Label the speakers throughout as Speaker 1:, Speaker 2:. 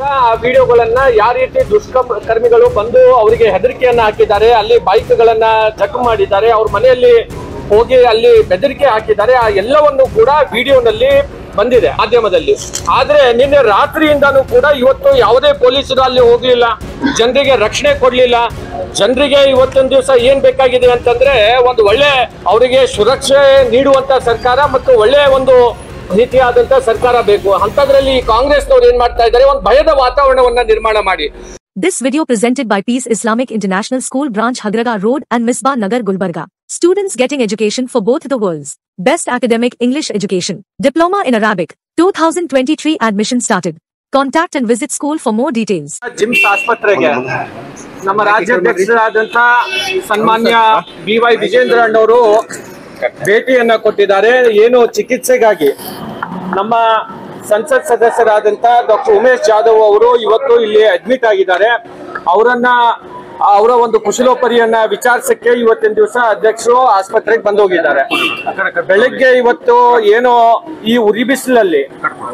Speaker 1: ಆ ವಿಡಿಯೋಗಳನ್ನ ಯಾವ ರೀತಿ ದುಷ್ಕರ್ಮಿಗಳು ಬಂದು ಅವರಿಗೆ ಹೆದರಿಕೆಯನ್ನ ಹಾಕಿದ್ದಾರೆ ಅಲ್ಲಿ ಬೈಕ್ಗಳನ್ನ ಜಖಂ ಮಾಡಿದ್ದಾರೆ ಅವ್ರ ಮನೆಯಲ್ಲಿ ಹೋಗಿ ಅಲ್ಲಿ ಬೆದರಿಕೆ ಹಾಕಿದ್ದಾರೆ ಆ ಎಲ್ಲವನ್ನು ಕೂಡ ವಿಡಿಯೋನಲ್ಲಿ ಬಂದಿದೆ ಮಾಧ್ಯಮದಲ್ಲಿ ಆದ್ರೆ ನಿನ್ನೆ ರಾತ್ರಿಯಿಂದಾನು ಕೂಡ ಇವತ್ತು ಯಾವುದೇ ಪೊಲೀಸರು ಅಲ್ಲಿ ಹೋಗ್ಲಿಲ್ಲ ಜನರಿಗೆ ರಕ್ಷಣೆ ಕೊಡ್ಲಿಲ್ಲ ಜನರಿಗೆ ಇವತ್ತೊಂದು ದಿವಸ ಏನ್ ಬೇಕಾಗಿದೆ ಅಂತಂದ್ರೆ ಒಂದು ಒಳ್ಳೆ ಅವರಿಗೆ ಸುರಕ್ಷೆ ನೀಡುವಂತ ಸರ್ಕಾರ ಮತ್ತು ಒಳ್ಳೆ ಒಂದು ರೀತಿಯಾದಂತ ಸರ್ಕಾರ ಬೇಕು ಅಂತದ್ರಲ್ಲಿ ಕಾಂಗ್ರೆಸ್ನವ್ರು ಏನ್ ಮಾಡ್ತಾ ಇದ್ದಾರೆ ಒಂದು ಭಯದ ವಾತಾವರಣವನ್ನ ನಿರ್ಮಾಣ ಮಾಡಿ
Speaker 2: This video presented by Peace Islamic International School Branch Hadraga Road and Misbah Nagar Gulbarga. Students getting education for both the worlds. Best academic English education. Diploma in Arabic. 2023 admission started. Contact and visit school for more details.
Speaker 1: GIMS ಆಸ್ಪತ್ರೆಗೆ ನಮ್ಮ ರಾಜ್ಯಾಧ್ಯಕ್ಷರಾದಂತ ಸನ್ಮಾನ್ಯ B Y Vijendra ಅಣ್ಣವರು ಭೇಟಿಯನ್ನ ಕೊಟ್ಟಿದ್ದಾರೆ ಏನು ಚಿಕಿತ್ಸೆಗಾಗಿ ನಮ್ಮ ಸಂಸತ್ ಸದಸ್ಯರಾದಂತ doctor Umesh Jadhav ಅವರು ಇವತ್ತು ಇಲ್ಲಿ ಅಡ್ಮಿಟ್ ಆಗಿದ್ದಾರೆ ಅವರನ್ನ ಅವರ ಒಂದು ಕುಶಲೋಪರಿಯನ್ನ ವಿಚಾರಿಸಕ್ಕೆ ಇವತ್ತಿನ ದಿವಸ ಅಧ್ಯಕ್ಷರು ಆಸ್ಪತ್ರೆಗೆ ಬಂದೋಗಿದ್ದಾರೆ ಬೆಳಗ್ಗೆ ಇವತ್ತು ಏನೋ ಈ ಉರಿ ಬಿಸಿಲಲ್ಲಿ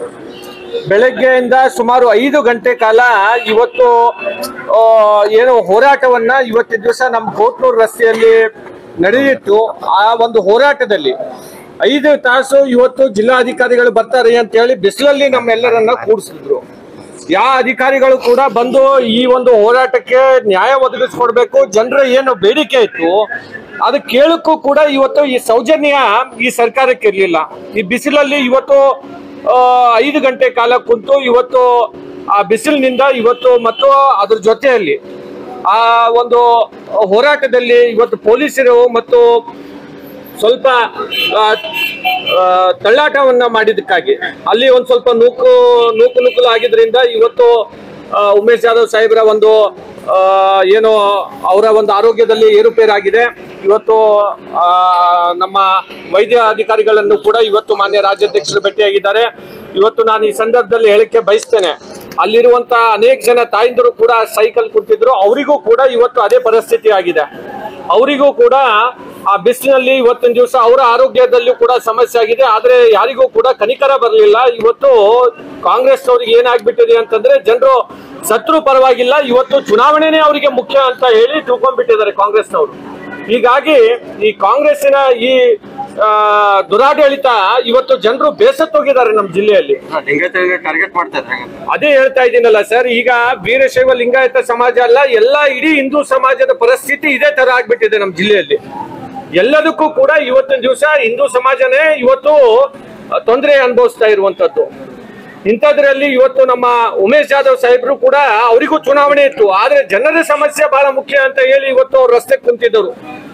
Speaker 1: ಬೆಳಗ್ಗೆಯಿಂದ ಸುಮಾರು ಐದು ಗಂಟೆ ಕಾಲ ಇವತ್ತು ಆ, ಏನು ಹೋರಾಟವನ್ನ ಇವತ್ತಿನ ದಿವಸ ನಮ್ಮ ಕೋಟ್ನೂರು ರಸ್ತೆಯಲ್ಲಿ ನಡೆದಿತ್ತು ಆ ಒಂದು ಹೋರಾಟದಲ್ಲಿ ಐದು ತಾಸು ಇವತ್ತು ಜಿಲ್ಲಾಧಿಕಾರಿಗಳು ಬರ್ತಾರೆ ಅಂತ ಹೇಳಿ ಬಿಸಿಲಲ್ಲಿ ನಮ್ಮೆಲ್ಲರನ್ನ ಕೂಡಿಸಿದ್ರು ಯಾವ ಅಧಿಕಾರಿಗಳು ಕೂಡ ಬಂದು ಈ ಒಂದು ಹೋರಾಟಕ್ಕೆ ನ್ಯಾಯ ಒದಗಿಸ್ಕೊಡ್ಬೇಕು ಜನರ ಏನು ಬೇಡಿಕೆ ಇತ್ತು ಅದು ಕೇಳಕ್ಕೂ ಕೂಡ ಇವತ್ತು ಈ ಸೌಜನ್ಯ ಈ ಸರ್ಕಾರಕ್ಕೆ ಇರ್ಲಿಲ್ಲ ಈ ಬಿಸಿಲಲ್ಲಿ ಇವತ್ತು ಆ, ಐದು ಗಂಟೆ ಕಾಲ ಕುಂತು ಇವತ್ತು ಆ ಬಿಸಿಲಿನಿಂದ ಇವತ್ತು ಮತ್ತು ಅದ್ರ ಜೊತೆಯಲ್ಲಿ ಆ ಒಂದು ಹೋರಾಟದಲ್ಲಿ ಇವತ್ತು ಪೊಲೀಸರು ಮತ್ತು ಸ್ವಲ್ಪ ಆ, ಆ, ತಳ್ಳಾಟವನ್ನ ಮಾಡಿದ್ದಕ್ಕಾಗಿ ಅಲ್ಲಿ ಒಂದ್ ಸ್ವಲ್ಪ ನೂಕು ನೂಕು ನುಗ್ಗಲು ಆಗಿದ್ರಿಂದ ಇವತ್ತು ಆ, ಉಮೇಶ್ ಜಾಧವ್ ಸಾಹೇಬ್ರ ಒಂದು ಆ, ಏನು ಅವರ ಒಂದು ಆರೋಗ್ಯದಲ್ಲಿ ಏರುಪೇರಾಗಿದೆ ಇವತ್ತು ಆ, ನಮ್ಮ ವೈದ್ಯ ಅಧಿಕಾರಿಗಳನ್ನು ಕೂಡ ಇವತ್ತು ಮಾನ್ಯ ರಾಜ್ಯಾಧ್ಯಕ್ಷರು ಭೇಟಿಯಾಗಿದ್ದಾರೆ ಇವತ್ತು ನಾನು ಈ ಸಂದರ್ಭದಲ್ಲಿ ಹೇಳಿಕೆ ಬಯಸ್ತೇನೆ ಅಲ್ಲಿರುವಂತ ಅನೇಕ ಜನ ತಾಯಿಂದರು ಕೂಡ ಸೈಕಲ್ ಕುಂತಿದ್ರು ಅವರಿಗೂ ಕೂಡ ಇವತ್ತು ಅದೇ ಪರಿಸ್ಥಿತಿ ಆಗಿದೆ ಅವರಿಗೂ ಕೂಡ ಆ ಬಿಸಿಲಿನಲ್ಲಿ ಇವತ್ತಿನ ದಿವಸ ಅವರ ಆರೋಗ್ಯದಲ್ಲೂ ಕೂಡ ಸಮಸ್ಯೆ ಆಗಿದೆ ಆದ್ರೆ ಯಾರಿಗೂ ಕೂಡ ಕನಿಕರ ಬರಲಿಲ್ಲ ಇವತ್ತು ಕಾಂಗ್ರೆಸ್ ಅವ್ರಿಗೆ ಏನಾಗ್ಬಿಟ್ಟಿದೆ ಅಂತಂದ್ರೆ ಜನರು ಸತ್ರು ಪರವಾಗಿಲ್ಲ ಇವತ್ತು ಚುನಾವಣೆನೇ ಅವರಿಗೆ ಮುಖ್ಯ ಅಂತ ಹೇಳಿ ತಿಳ್ಕೊಂಡ್ಬಿಟ್ಟಿದ್ದಾರೆ ಕಾಂಗ್ರೆಸ್ನವರು ಹೀಗಾಗಿ ಈ ಕಾಂಗ್ರೆಸ್ಸಿನ ಈ ಆ, ದುರಾಡಳಿತ ಇವತ್ತು ಜನರು ಬೇಸತ್ತೋಗಿದ್ದಾರೆ ನಮ್ಮ ಜಿಲ್ಲೆಯಲ್ಲಿ
Speaker 3: ಲಿಂಗಾಯತರಿಗೆ ಟಾರ್ಗೆಟ್ ಮಾಡ್ತಾ ಇದ್ದಾರೆ ಹಂಗಂತ.
Speaker 1: ಅದೇ ಹೇಳ್ತಾ ಇದ್ದೀನಲ್ಲ ಸರ್ ಈಗ ವೀರಶೈವ ಲಿಂಗಾಯತ ಸಮಾಜ ಅಲ್ಲ ಎಲ್ಲ ಇಡೀ ಹಿಂದೂ ಸಮಾಜದ ಪರಿಸ್ಥಿತಿ ಇದೇ ತರ ಆಗ್ಬಿಟ್ಟಿದೆ ನಮ್ಮ ಜಿಲ್ಲೆಯಲ್ಲಿ ಎಲ್ಲದಕ್ಕೂ ಕೂಡ ಇವತ್ತಿನ ದಿವಸ ಹಿಂದೂ ಸಮಾಜನೇ ಇವತ್ತು ತೊಂದರೆ ಅನುಭವಿಸ್ತಾ ಇರುವಂತದ್ದು ಇಂಥದ್ರಲ್ಲಿ ಇವತ್ತು ನಮ್ಮ ಉಮೇಶ್ ಜಾಧವ್ ಸಾಹೇಬ್ರು ಕೂಡ ಅವರಿಗೂ ಚುನಾವಣೆ ಇತ್ತು ಆದ್ರೆ ಜನರ ಸಮಸ್ಯೆ ಬಹಳ ಮುಖ್ಯ ಅಂತ ಹೇಳಿ ಇವತ್ತು ಅವ್ರು ರಸ್ತೆ ಕುಂತಿದ್ದರು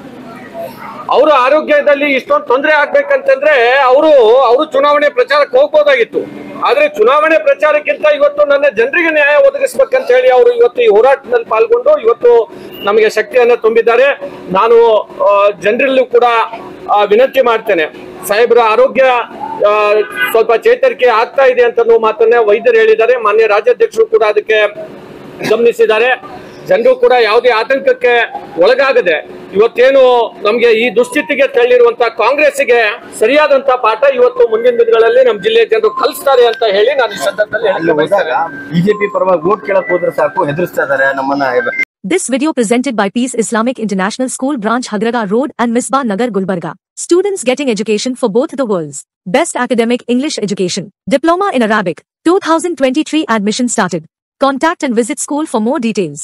Speaker 1: ಅವರ ಆರೋಗ್ಯದಲ್ಲಿ ಇಷ್ಟೊಂದು ತೊಂದರೆ ಆಗ್ಬೇಕಂತಂದ್ರೆ ಅವರು ಅವರು ಚುನಾವಣೆ ಪ್ರಚಾರಕ್ಕೆ ಹೋಗ್ಬೋದಾಗಿತ್ತು ಆದ್ರೆ ಚುನಾವಣೆ ಪ್ರಚಾರಕ್ಕಿಂತ ಇವತ್ತು ನನ್ನ ಜನರಿಗೆ ನ್ಯಾಯ ಒದಗಿಸ್ಬೇಕಂತ ಹೇಳಿ ಅವರು ಇವತ್ತು ಈ ಹೋರಾಟದಲ್ಲಿ ಪಾಲ್ಗೊಂಡು ಇವತ್ತು ನಮಗೆ ಶಕ್ತಿಯನ್ನ ತುಂಬಿದ್ದಾರೆ ನಾನು ಆ, ಜನರಲ್ಲೂ ಕೂಡ ಆ, ವಿನಂತಿ ಮಾಡ್ತೇನೆ ಸಾಹೇಬ್ರ ಆರೋಗ್ಯ ಆ, ಸ್ವಲ್ಪ ಚೇತರಿಕೆ ಆಗ್ತಾ ಇದೆ ಅಂತ ಮಾತನ್ನ ವೈದ್ಯರು ಹೇಳಿದ್ದಾರೆ ಮಾನ್ಯ ರಾಜ್ಯಾಧ್ಯಕ್ಷರು ಕೂಡ ಅದಕ್ಕೆ ಗಮನಿಸಿದ್ದಾರೆ ಜನರು ಕೂಡ ಯಾವುದೇ ಆತಂಕಕ್ಕೆ ಒಳಗಾಗದೆ ಇವತ್ತೇನು ನಮ್ಗೆ ಈ ದುಸ್ಥಿತಿಗೆ ತಳ್ಳಿರುವಂತ ಕಾಂಗ್ರೆಸ್ಗೆ ಸರಿಯಾದಂತ ಪಾಠ ಇವತ್ತು ಮುಂದಿನ ದಿನಗಳಲ್ಲಿ ನಮ್ಮ ಜಿಲ್ಲೆಯ ಜನರು ಕಲಿಸ್ತಾರೆ ಅಂತ ಹೇಳಿ ನಾನು ಈ ಸಂದರ್ಭದಲ್ಲಿ
Speaker 3: ಅಲ್ಲಿ
Speaker 1: ಹೇಳಕ್ಕೆ
Speaker 3: ಹೋದಾಗ
Speaker 1: ಬಯಸ್ತೇನೆ.
Speaker 3: ಬಿಜೆಪಿ ಪರವಾಗಿ ವೋಟ್ ಕೇಳಕ್ ಹೋದ್ರೆ ಸಾಕು ಹೆದರ್ಸ್ತಾ ಇದಾರೆ ನಮ್ಮನ್ನ
Speaker 2: This video presented by Peace Islamic International School Branch Hadraga Road and Misbah Nagar Gulbarga. Students getting education for both the worlds. Best academic English education. Diploma in Arabic. 2023 admission started. Contact and visit school for more details.